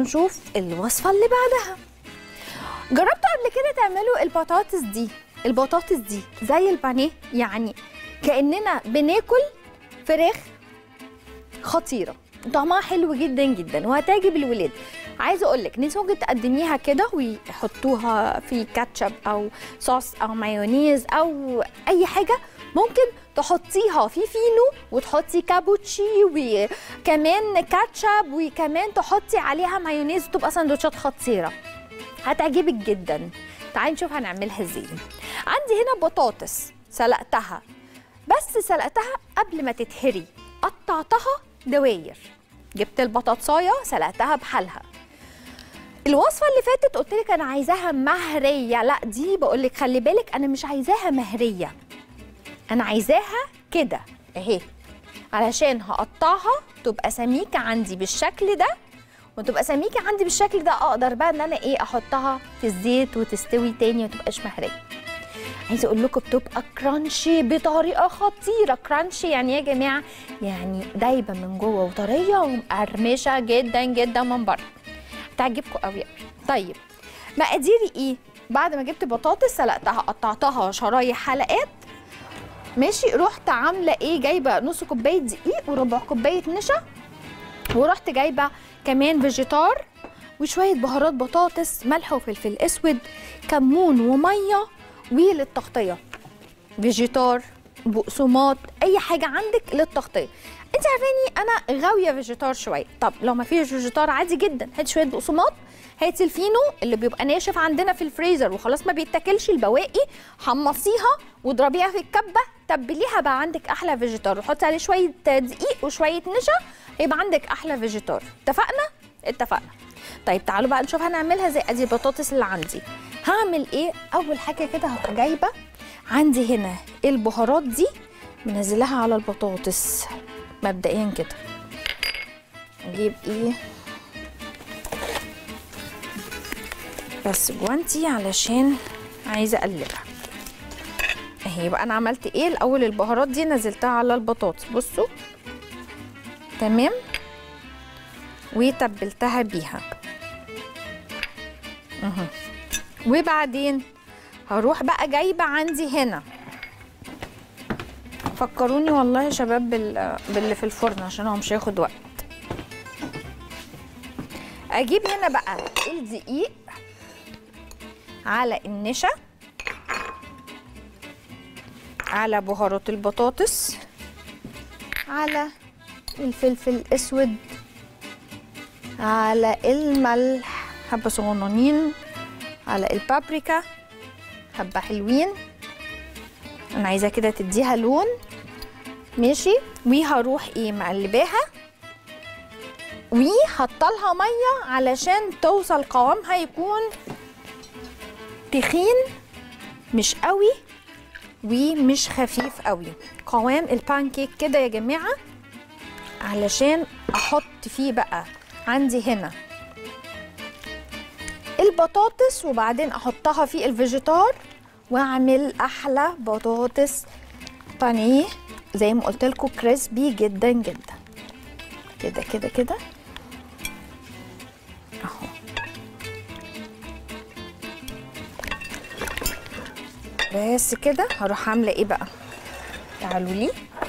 ونشوف الوصفه اللي بعدها جربتوا قبل كده تعملوا البطاطس دي البطاطس دي زي البانيه يعني كاننا بناكل فراخ خطيره طعمها حلو جدا جدا وهتعجب الولاد عايزه اقول لك انت ممكن تقدميها كده ويحطوها في كاتشب او صوص او مايونيز او اي حاجه ممكن تحطيها في فينو وتحطي كابوتشي وكمان كاتشب وكمان تحطي عليها مايونيز تبقى سندوتشات خطيره هتعجبك جدا تعالي نشوف هنعملها ازاي عندي هنا بطاطس سلقتها بس سلقتها قبل ما تتهري قطعتها دواير جبت البطاطسايه سلقتها بحالها الوصفه اللي فاتت قلت لك انا عايزاها مهريه لا دي بقول لك خلي بالك انا مش عايزاها مهريه انا عايزاها كده اهي علشان هقطعها تبقى سميكه عندي بالشكل ده وتبقى سميكه عندي بالشكل ده اقدر بقى ان انا ايه احطها في الزيت وتستوي تاني وتبقاش مهريه عايزه اقول لكم بتبقى كرانشي بطريقه خطيره كرانشي يعني إيه يا جماعه يعني دايبه من جوه وطريه ومقرمشه جدا جدا من بره تعجبكم قوي قوي طيب مقاديري ايه بعد ما جبت بطاطس سلقتها قطعتها شرايح حلقات ماشي رحت عامله ايه جايبه نص كوبايه دقيق وربع كوبايه نشا ورحت جايبه كمان فيجيتار وشويه بهارات بطاطس ملح وفلفل اسود كمون وميه وللتغطيه فيجيتار بقسماط اي حاجه عندك للتغطيه انت عارفاني انا غاويه فيجيتار شويه طب لو ما فيش فيجيتار عادي جدا هات شويه بقسماط هاتي الفينو اللي بيبقى ناشف عندنا في الفريزر وخلاص ما بيتاكلش البواقي حمصيها واضربيها في الكبه تبليها بقى عندك احلى فيجيتار وحطي عليه شويه دقيق وشويه نشا يبقى عندك احلى فيجيتار اتفقنا اتفقنا طيب تعالوا بقى نشوف هنعملها زي ادي البطاطس اللي عندي هعمل ايه اول حاجه كده هبقى جايبه عندي هنا البهارات دي منزلها على البطاطس مبدئيا كده اجيب ايه بس جوانتي علشان عايزه اقلبها اهي بقى انا عملت ايه الاول البهارات دي نزلتها على البطاطس بصوا تمام وتبلتها بيها اهو وبعدين هروح بقى جايبه عندي هنا فكروني والله يا شباب بال... باللي في الفرن عشان هو مش هياخد وقت اجيب هنا بقى الدقيق على النشا على بهارات البطاطس على الفلفل الاسود على الملح حبه صغننين على البابريكا حبه حلوين انا عايزه كده تديها لون ماشي وهروح ايه مقلباها وحطلها ميه علشان توصل قوامها يكون تخين مش قوي ومش خفيف قوي قوام البانكيك كده يا جماعه علشان احط فيه بقى عندي هنا البطاطس وبعدين احطها في الفيجيتار واعمل احلى بطاطس بانيه زي ما قلت لكم كريسبي جدا جدا كده كده كده اهو بس كده هروح عامله ايه بقى تعالوا لي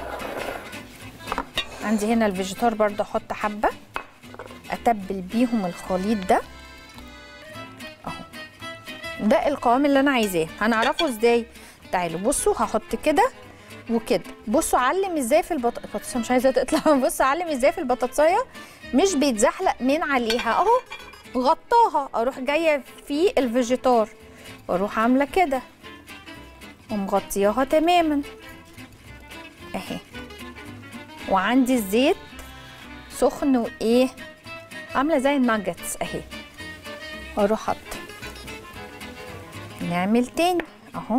عندي هنا الفيجيتار برضه احط حبه اتبل بيهم الخليط ده اهو ده القوام اللي انا عايزاه هنعرفه ازاي تعالوا بصوا هحط كده وكده بصوا علم ازاي في البط... البطاطسيه مش عايزه تطلع بصوا علم ازاي في البطاطسيه مش بيتزحلق من عليها اهو غطاها اروح جايه في الفيجيتار واروح عامله كده ومغطياها تماما اهي وعندي الزيت سخن وايه عامله زي الناجتس اهي واروح حاطه نعمل تاني اهو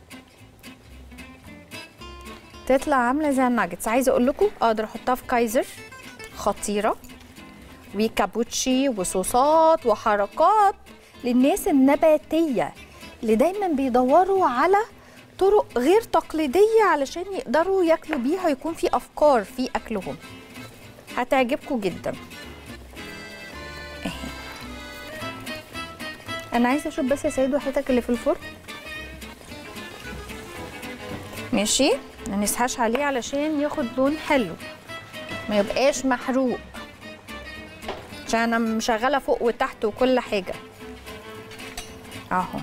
تطلع عامله زي الناجتس عايزه اقول لكم اقدر احطها في كايزر خطيره وكابوتشي وصوصات وحركات للناس النباتيه اللي دايما بيدوروا على طرق غير تقليديه علشان يقدروا ياكلوا بيها يكون في افكار في اكلهم هتعجبكم جدا اهي انا عايزه اشوف بس يا سيد وحياتك اللي في الفرن ماشي ما نسهاش عليه علشان ياخد لون حلو ما يبقاش محروق عشان انا مشغله فوق وتحت وكل حاجه اهو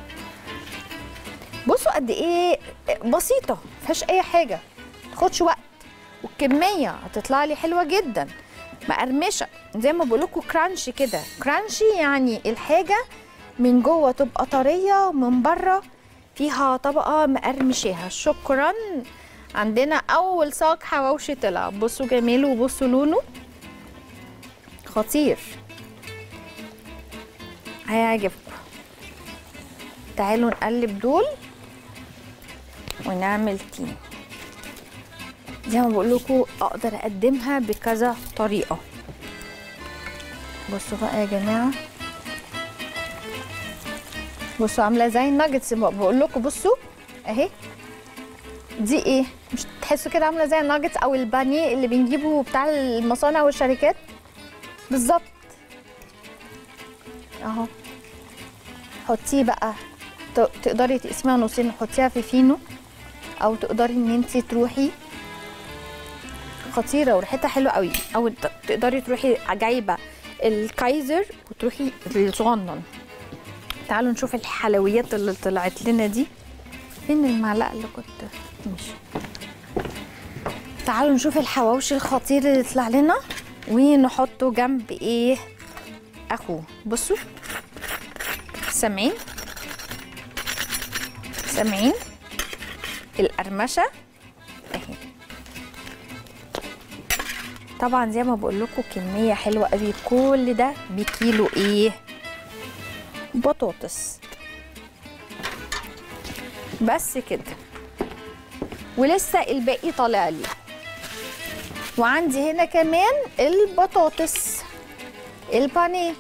بصوا قد ايه بسيطه مفيهاش اي حاجه تاخدش وقت والكميه هتطلع لي حلوه جدا مقرمشه زي ما بقول لكم كرانشي كده كرانشي يعني الحاجه من جوه تبقى طريه ومن بره فيها طبقه مقرمشاها شكرا عندنا اول صاج حواوشي طلع بصوا جماله وبصوا لونه خطير هيعجبكم تعالوا نقلب دول ونعمل تين زي ما بقول لكم اقدر اقدمها بكذا طريقه بصوا بقى يا جماعه بصوا عامله زي الناجتس بقول لكم بصوا اهي دي ايه مش تحسوا كده عامله زي الناجتس او البانيه اللي بنجيبه بتاع المصانع والشركات بالظبط اهو حطيه بقى ت- تقدري تقسميها نصين وتحطيها في فينو او تقدري ان انت تروحي خطيره وريحتها حلوه قوي او ت- تقدري تروحي جايبه الكايزر وتروحي الصغنن تعالوا نشوف الحلويات اللي طلعت لنا دي فين المعلقه اللي كنت ماشي تعالوا نشوف الحواوشي الخطير اللي طلع لنا ونحطه جنب ايه اخوه بصوا سامعين سامعين القرمشه اهي طبعا زي ما بقول لكم كميه حلوه قوي كل ده بكيلو ايه بطاطس بس كده ولسه الباقي طالع لي وعندي هنا كمان البطاطس البانيه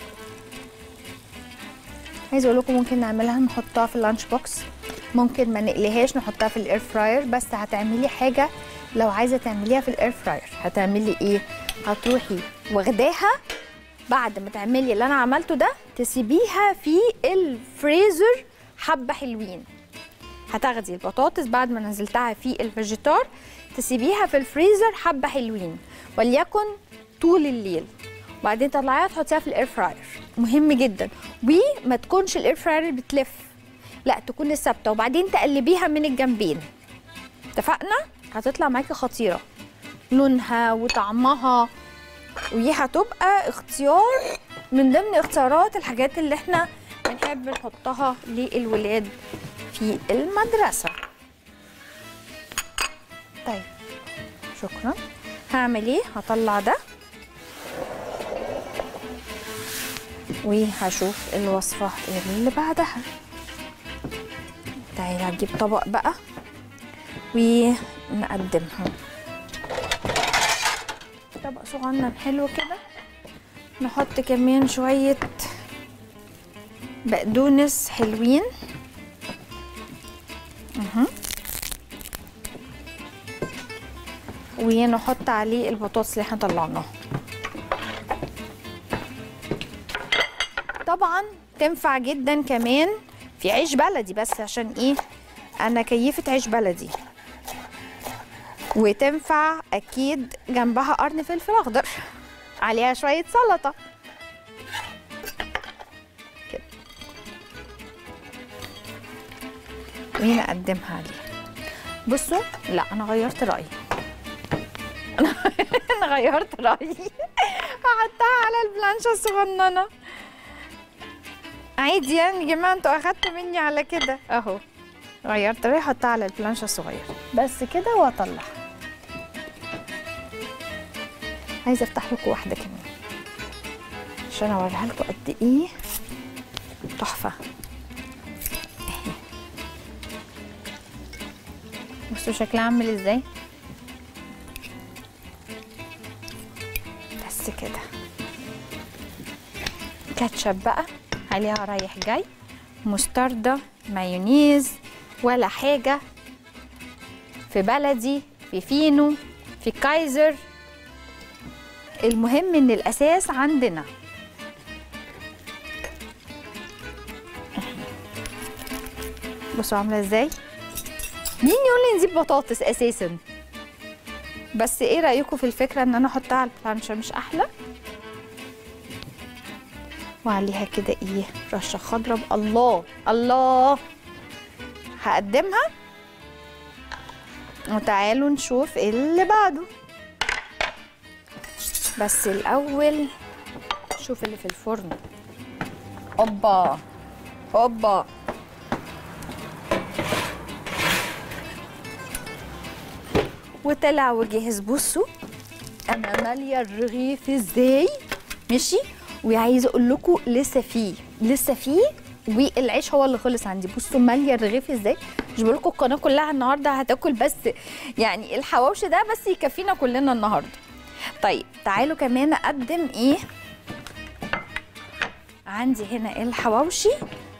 عايزه اقول لكم ممكن نعملها نحطها في اللانش بوكس ممكن ما نقليهاش نحطها في الاير فراير بس هتعملي حاجه لو عايزه تعمليها في الاير فراير هتعملي ايه هتروحي واخداها بعد ما تعملي اللي انا عملته ده تسيبيها في الفريزر حبه حلوين هتاخدي البطاطس بعد ما نزلتها في الفيجيتار تسيبيها في الفريزر حبه حلوين وليكن طول الليل وبعدين تطلعيها تحطيها في الاير فراير مهم جدا وما تكونش الاير فراير بتلف لا تكون ثابته وبعدين تقلبيها من الجنبين اتفقنا هتطلع معاكي خطيره لونها وطعمها ودي هتبقى اختيار من ضمن اختيارات الحاجات اللي احنا بنحب نحطها للولاد في المدرسة طيب شكرا هعمل ايه هطلع ده وهشوف الوصفة اللي بعدها تعالي هجيب طبق بقى ونقدمها طبق صغنن حلو كده نحط كمان شوية بقدونس حلوين اها ونحط عليه البطاطس اللي احنا طلعناها طبعا تنفع جدا كمان في عيش بلدي بس عشان ايه انا كيفة عيش بلدي وتنفع اكيد جنبها قرن فلفل اخضر عليها شويه سلطه كده ونقدمها عليها بصوا لا انا غيرت رايي انا غيرت رايي هحطها على البلانشه الصغننه عادي يعني يا جماعه انتوا اخدتوا مني على كده اهو غيرت رايي احطها على البلانشه الصغيره بس كده واطلعها عايزه افتح لكم واحده كمان عشان اوريها لكم قد ايه تحفه اهي بصوا شكلها عامل ازاي بس كده كاتشب بقى عليها رايح جاي مستردة مايونيز ولا حاجة في بلدي في فينو في كايزر المهم ان الاساس عندنا بصوا عامله ازاي مين يقول لي نجيب بطاطس اساسا بس ايه رايكم في الفكره ان انا احطها على البلانشر مش احلى وعليها كده ايه رشه خضراء الله الله هقدمها وتعالوا نشوف إيه اللي بعده بس الاول شوف اللي في الفرن اوبا اوبا وطلع وجهز بصوا انا ماليه الرغيف ازاي ماشي وعايزه اقول لكم لسه فيه لسه فيه والعيش هو اللي خلص عندي بصوا ماليه الرغيف ازاي مش بقول لكم القناه كلها النهارده هتاكل بس يعني الحواوشي ده بس يكفينا كلنا النهارده طيب تعالوا كمان اقدم ايه عندي هنا الحواوشي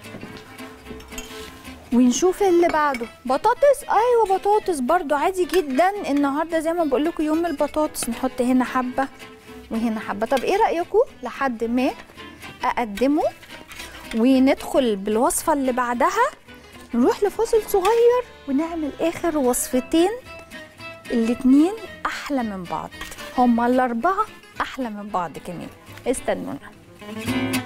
ونشوف اللي بعده بطاطس ايوه بطاطس برضو عادي جدا النهارده زي ما بقول لكم يوم البطاطس نحط هنا حبه وهنا حبه طب ايه رايكم لحد ما اقدمه وندخل بالوصفه اللي بعدها نروح لفاصل صغير ونعمل اخر وصفتين الاتنين احلى من بعض هما الاربعه احلى من بعض كمان استنونا